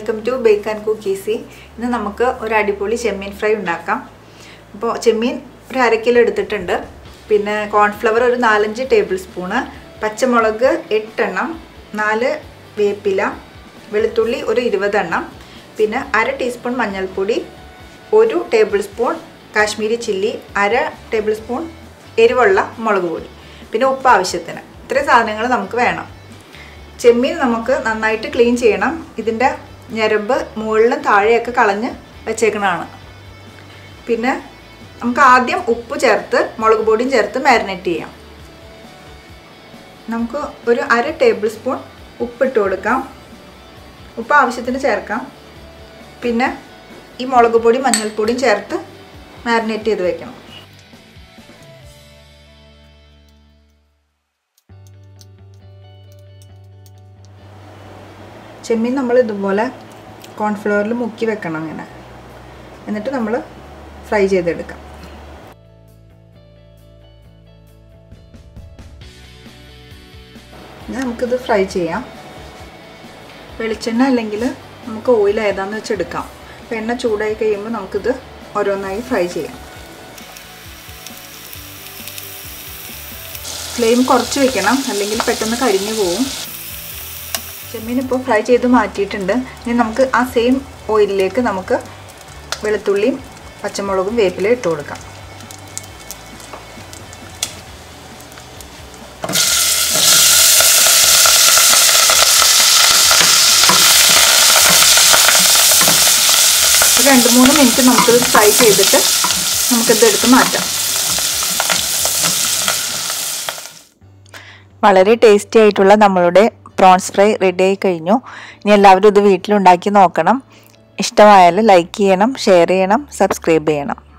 welcome to bake and cookies ഇന്ന് നമുക്ക് ഒരു അടിപൊളി ചെമ്മീൻ ഫ്രൈ ഉണ്ടാക്കാം അപ്പോൾ ചെമ്മീൻ ഒരു അര കിലോ എടുത്തിട്ടുണ്ട് പിന്നെ കോൺഫ്ലവർ ഒരു നാലഞ്ച് ടേബിൾ സ്പൂണ് പച്ചമുളക് എട്ടെണ്ണം നാല് വേപ്പില വെളുത്തുള്ളി ഒരു ഇരുപതെണ്ണം പിന്നെ അര ടീസ്പൂൺ മഞ്ഞൾപ്പൊടി ഒരു ടേബിൾ സ്പൂൺ കാശ്മീരി ചില്ലി അര ടേബിൾ സ്പൂൺ എരിവുള്ള മുളക് പൊടി പിന്നെ ഉപ്പ് ആവശ്യത്തിന് ഇത്രയും സാധനങ്ങൾ നമുക്ക് വേണം ചെമ്മീൻ നമുക്ക് നന്നായിട്ട് ക്ലീൻ ചെയ്യണം ഇതിൻ്റെ ഞരമ്പ് മുകളിലും താഴെയൊക്കെ കളഞ്ഞ് വെച്ചേക്കണതാണ് പിന്നെ നമുക്ക് ആദ്യം ഉപ്പ് ചേർത്ത് മുളക് പൊടിയും ചേർത്ത് മാരിനേറ്റ് ചെയ്യാം നമുക്ക് ഒരു അര ടേബിൾ സ്പൂൺ ഉപ്പിട്ട് കൊടുക്കാം ഉപ്പ് ആവശ്യത്തിന് ചേർക്കാം പിന്നെ ഈ മുളക് പൊടി മഞ്ഞൾപ്പൊടിയും ചേർത്ത് മാരിനേറ്റ് ചെയ്ത് വെക്കണം ചെമ്മീൻ നമ്മൾ ഇതുപോലെ കോൺഫ്ലവറിൽ മുക്കി വെക്കണം ഇങ്ങനെ എന്നിട്ട് നമ്മൾ ഫ്രൈ ചെയ്തെടുക്കാം ഇനി നമുക്കിത് ഫ്രൈ ചെയ്യാം വെളിച്ചെണ്ണ അല്ലെങ്കിൽ നമുക്ക് ഓയിൽ ഏതാന്ന് വെച്ച് എടുക്കാം അപ്പോൾ എണ്ണ ചൂടായി കഴിയുമ്പോൾ നമുക്കിത് ഓരോന്നായി ഫ്രൈ ചെയ്യാം ഫ്ലെയിം കുറച്ച് വെക്കണം അല്ലെങ്കിൽ പെട്ടെന്ന് കരിഞ്ഞു പോവും ചെമ്മീൻ ഇപ്പോൾ ഫ്രൈ ചെയ്ത് മാറ്റിയിട്ടുണ്ട് ഇനി നമുക്ക് ആ സെയിം ഓയിലിലേക്ക് നമുക്ക് വെളുത്തുള്ളിയും പച്ചമുളകും വേപ്പിലയും ഇട്ട് കൊടുക്കാം രണ്ട് മൂന്ന് മിനിറ്റ് നമുക്കിത് ഫ്രൈ ചെയ്തിട്ട് നമുക്കിത് എടുത്ത് മാറ്റാം വളരെ ടേസ്റ്റി ആയിട്ടുള്ള നമ്മളുടെ പ്രോൺസ് ഫ്രൈ റെഡി ആയി കഴിഞ്ഞു ഇനി എല്ലാവരും ഇത് വീട്ടിലുണ്ടാക്കി നോക്കണം ഇഷ്ടമായാൽ ലൈക്ക് ചെയ്യണം ഷെയർ ചെയ്യണം സബ്സ്ക്രൈബ് ചെയ്യണം